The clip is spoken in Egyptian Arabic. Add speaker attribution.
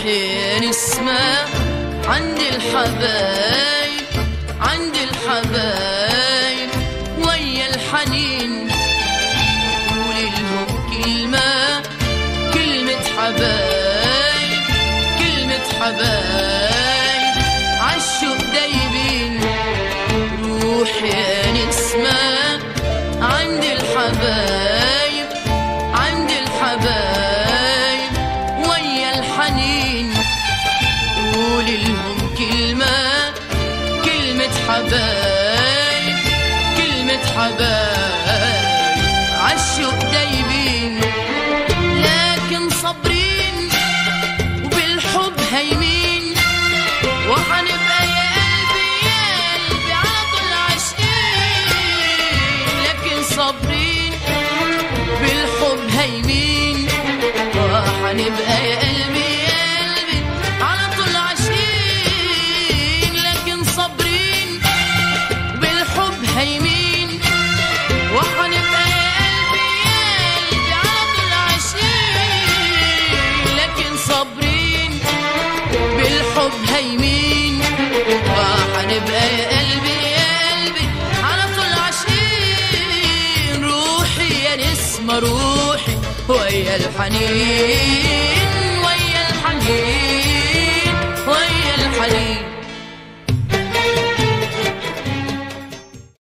Speaker 1: روحي نسمة عند الحبايب عند الحبايب ويا الحنين قولي لهم كلمة كلمة حبايب كلمة حبايب عالشوق دايبين روحي يا نسمة عند الحبايب عند الحبايب ويا الحنين قولي لهم كلمة كلمة حبايب كلمة حبايب عالشوق دايبين لكن صابرين وبالحب هايمين وحنبقى يا قلبي يا قلبي على طول عاشقين لكن صابرين بالحب هايمين وحنبقى يا قلبي يا قلبي على طول عاشقين لكن صابرين بالحب هايمين وحنبقى يا قلبي يا قلبي على طول عاشقين لكن صابرين بالحب هايمين وحنبقى يا قلبي يا قلبي على طول عاشقين روحي يا نسمة روحي ويا الحنين ويا الحنين